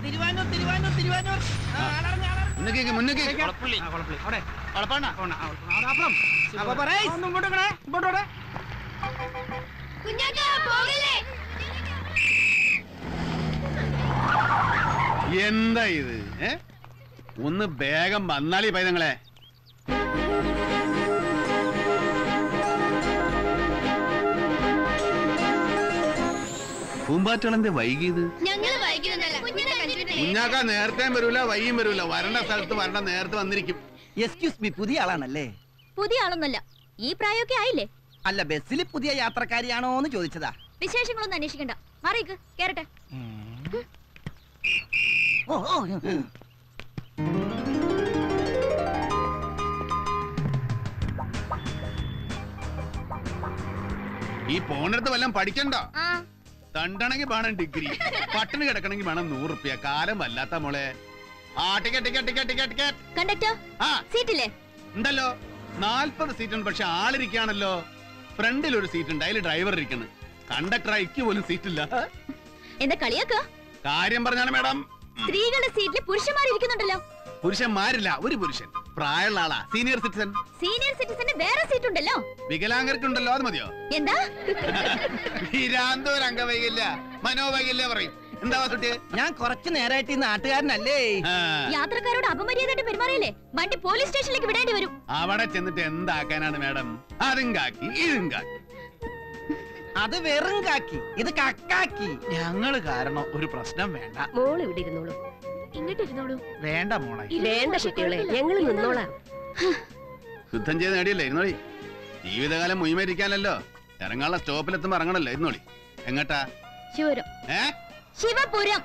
തിരുവാനൂർ തിരുവാനൂർ തിരുവാനൂർ ആ, ആളറിഞ്ഞ്, ആളറിഞ്ഞ്. മുന്നേക്ക് മുന്നേക്ക് കുളപ്പള്ളി. ആ, കുളപ്പള്ളി. അവിടെ. ഉളപ്പാണ പോണ, ആ, അവിടെ അപ്പുറം. അപ്പൊ പറയ്. ഒന്ന് ഇങ്ങോട്ട് ഇങ്ങടെ, ഇങ്ങോട്ട് ഇവിടെ. എന്താ ഇത് ഏ ഒന്ന് വേഗം വന്നാളി പൈതങ്ങളെ പൂമ്പാറ്റളന്റെ വൈകിയത് ഞങ്ങൾ വൈകുന്നല്ല കുഞ്ഞിനെ കണ്ടിട്ടില്ലേ കുഞ്ഞാക്ക നേരത്തെ വരൂല വൈകിയും വരൂല വരണ്ട സ്ഥലത്ത് വരണ്ട നേരത്തെ വന്നിരിക്കും എക്സ്ക്യൂസ് മീ പുതിയ ആളാണല്ലേ പുതിയ ആളൊന്നല്ല ഈ പ്രായമൊക്കെ ആയില്ലേ അല്ല ബസ്സിൽ പുതിയ യാത്രക്കാരിയാണോ എന്ന് ചോദിച്ചതാ വിശേഷങ്ങളൊന്നും അന്വേഷിക്കണ്ട മാറിക്ക് കേറട്ടെ ഓ ഓ ഈ പോണിടത്ത് വല്ലതും പഠിക്കണ്ട ആ തണ്ടണെങ്കിൽ വേണം ഡിഗ്രി പട്ടിണി കിടക്കണമെങ്കിൽ വേണം നൂറ് റുപ്യ കാലം വല്ലാത്ത മോളെ ആ ticket ticket ticket ticket ticket conductor ആ സീറ്റില്ലേ ഉണ്ടല്ലോ നാൽപ്പത് സീറ്റ് ഉണ്ട് പക്ഷെ ആളിരിക്കാണല്ലോ ഫ്രണ്ടിൽ ഒരു സീറ്റ് ഉണ്ട് അതിൽ ഡ്രൈവർ ഇരിക്കുന്നു കണ്ടക്ടർ അയക്ക് പോലും സീറ്റില്ല എന്താ കളിയാക്ക കാര്യം പറഞ്ഞാണ് മേഡം സ്ത്രീകളുടെ സീറ്റിൽ പുരുഷന്മാർ ഇരിക്കുന്നുണ്ടല്ലോ പുരുഷന്മാരില്ല ഒരു പുരുഷൻ പ്രായമുള്ള ആളാ സീനിയർ സിറ്റിസൺ സീനിയർ സിറ്റിസന് വേറെ സീറ്റ് ഉണ്ടല്ലോ വികലാംഗർക്കുണ്ടല്ലോ അത് മതിയോ എന്താ ഭീരാന്തോ അംഗവൈകല്യ മനോവൈകല്യ പറയും എന്താ വാസുട്ടി ഞാൻ കുറച്ചു നേരമായിട്ട് ഈ നാട്ടുകാരനല്ലേ ആ, യാത്രക്കാരോട് അപമര്യാദയായിട്ട് പെരുമാറിയല്ലേ വണ്ടി പോലീസ് സ്റ്റേഷനിലേക്ക് വിടേണ്ടി വരും അവിടെ ചെന്നിട്ട് എന്താക്കാനാണ് മേഡം അതും കാക്കി ഇതും കാക്കി അത് വെറും കാക്കി ഇത് കക്കാക്കി ഞങ്ങള് കാരണം ഒരു പ്രശ്നം വേണ്ട മോൾ ഇവിടെ ഇരുന്നോളൂ ഇങ്ങോട്ട് ഇരുന്നോളൂ വേണ്ട മോളെ വേണ്ട കുട്ടികളെ ഞങ്ങൾ നിന്നോളാം യുദ്ധം ചെയ്ത് നേടിയല്ലേ ഇരുന്നോളി ജീവിതകാലം മുഴുമരിക്കാനല്ലോ ഇറങ്ങാനുള്ള സ്റ്റോപ്പിലെത്തുമ്പോ ഇറങ്ങണല്ലോ ഇരുന്നോളി എങ്ങട്ടാ ശിവപുരം ഏ ശിവപുരം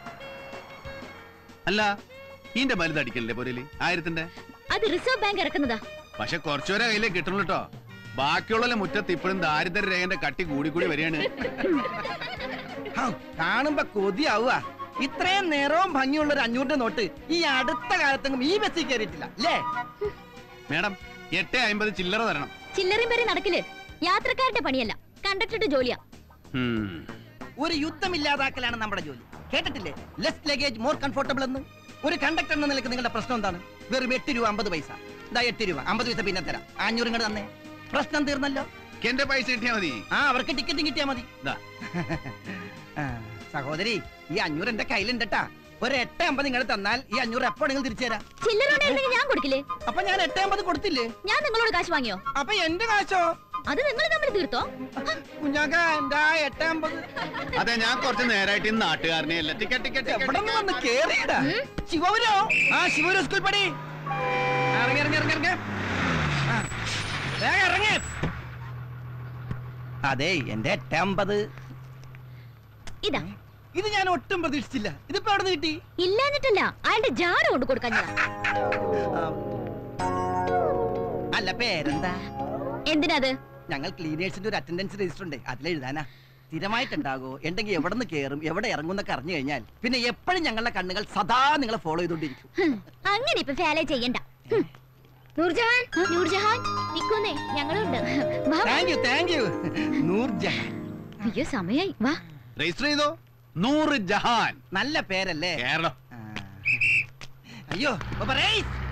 അല്ല ഈന്റെ വലുത് അടിക്കണില്ലേ പൊരലി ആയിരത്തിന്റെ അത് റിസർവ് ബാങ്ക് ഇറക്കുന്നതാ പക്ഷെ കുറച്ചുപേരെ കയ്യിലേ കിട്ടണു കേട്ടോ ബാക്കിയുള്ള മുറ്റത്ത് ഇപ്പോഴും ദാരിദ്ര്യ രേഖന്റെ കട്ടി കൂടി കൂടി വരികയാണ് ഹൗ, കാണുമ്പോ കൊതിയാവുക ഇത്രയും നേരവും ഭംഗിയുള്ള ഒരു അഞ്ഞൂറിന്റെ നോട്ട് ഈ അടുത്ത കാലത്തെങ്കിലും ഈ ബസ്സിൽ കയറിയിട്ടില്ല അല്ലേ മേഡം എട്ട് അമ്പത് ചില്ലറ തരണം ചില്ലറയും പേരെ നടക്കില് യാത്രക്കാരുടെ പണിയല്ല കണ്ടക്ടറുടെ ജോലിയാ ഉം. ഒരു യുദ്ധം ഇല്ലാതാക്കലാണ് നമ്മുടെ ജോലി കേട്ടിട്ടില്ലേ ലെസ് ലഗേജ് മോർ കംഫർട്ടബിൾ എന്ന് ഒരു കണ്ടക്ടർ എന്ന നിലയ്ക്ക് നിങ്ങളുടെ പ്രശ്നം എന്താണ് വെറും എട്ട് രൂപ അമ്പത് പൈസ ഇതാ എട്ട് രൂപ അമ്പത് പൈസ പിന്നെ തരാം അഞ്ഞൂറ് ഇങ്ങോട്ട് തന്നെ പ്രശ്നം തീർന്നല്ലോ എന്റെ പൈസ കിട്ടിയാ മതി ആ അവർക്ക് ടിക്കറ്റും കിട്ടിയാ മതി ദാ. ആ, സഹോദരി ഈ അഞ്ഞൂറ് എന്റെ കയ്യിലുണ്ടട്ടാ ഒരു എട്ട് അമ്പത് നിങ്ങൾ തന്നാൽ ഈ അഞ്ഞൂറ് എപ്പോ നിങ്ങൾ തിരിച്ചു തരാം ചില്ലറ ഉണ്ടായിരുന്നെങ്കിൽ ഞാൻ കൊടുക്കില്ലേ അപ്പൊ ഞാൻ എട്ട് അമ്പത് കൊടുത്തില്ലേ ഞാൻ നിങ്ങളോട് കാശ് വാങ്ങിയോ അപ്പൊ എന്റെ കാശോ അത് നിങ്ങൾ തമ്മിൽ തീർത്തോ കുഞ്ഞാക്ക എന്റെ ആ എട്ട് അമ്പത് അതെ ഞാൻ കുറച്ച് നേരായിട്ട് ഈ നാട്ടുകാരനെ അല്ല ടിക്കറ്റ് ടിക്കറ്റ് എവിടെ നിന്ന് വന്ന് കേറിയടാ ശിവപുരോ ആ ശിവപുരം സ്കൂൾ പടി ആ, ഇറങ്ങി ഇറങ്ങി ഇറങ്ങി ഇറങ്ങി ആ, വേഗം ഇറങ്ങി അതെ എന്റെ എട്ട് അമ്പത് ഇതാ ഇത് ഞാൻ ഒട്ടും പ്രതീക്ഷിച്ചില്ല ഇതിപ്പോ എവിടെ നിന്ന് കിട്ടി ഇല്ലാഞ്ഞിട്ടല്ല അയാളുടെ ജാട കൊണ്ട് കൊടുക്കാൻ ഞാൻ ആ, അല്ല പേരെന്താ എന്തിനത് ഞങ്ങൾ ക്ലീനേഴ്സിന്റെ ഒരു അറ്റൻഡൻസ് രജിസ്റ്റർ ഉണ്ട് അതിലെഴുതാനാ സ്ഥിരമായിട്ടുണ്ടാകോ ഉണ്ടെങ്കിൽ എവിടെ നിന്ന് കയറും എവിടെ ഇറങ്ങും എന്നൊക്കെ അറിഞ്ഞു കഴിഞ്ഞാൽ പിന്നെ എപ്പോഴും ഞങ്ങളുടെ കണ്ണുകൾ സദാ നിങ്ങളെ ഫോളോ ചെയ്തോണ്ടിരിക്കും ഹും, അങ്ങനെ ഇപ്പൊ ഫാലേ ചെയ്യണ്ട ഹും. നൂർജഹാൻ നൂർജഹാൻ നിക്കുന്നേ ഞങ്ങളുണ്ട് വാ, വാ. Thank you thank you Noorjahan അയ്യോ സമയായി വാ രജിസ്റ്റർ ചെയ്തോ നൂറ് ജഹാൻ നല്ല പേരല്ലേ കേരളം ആ. അയ്യോ ഇപ്പൊ പറയ്.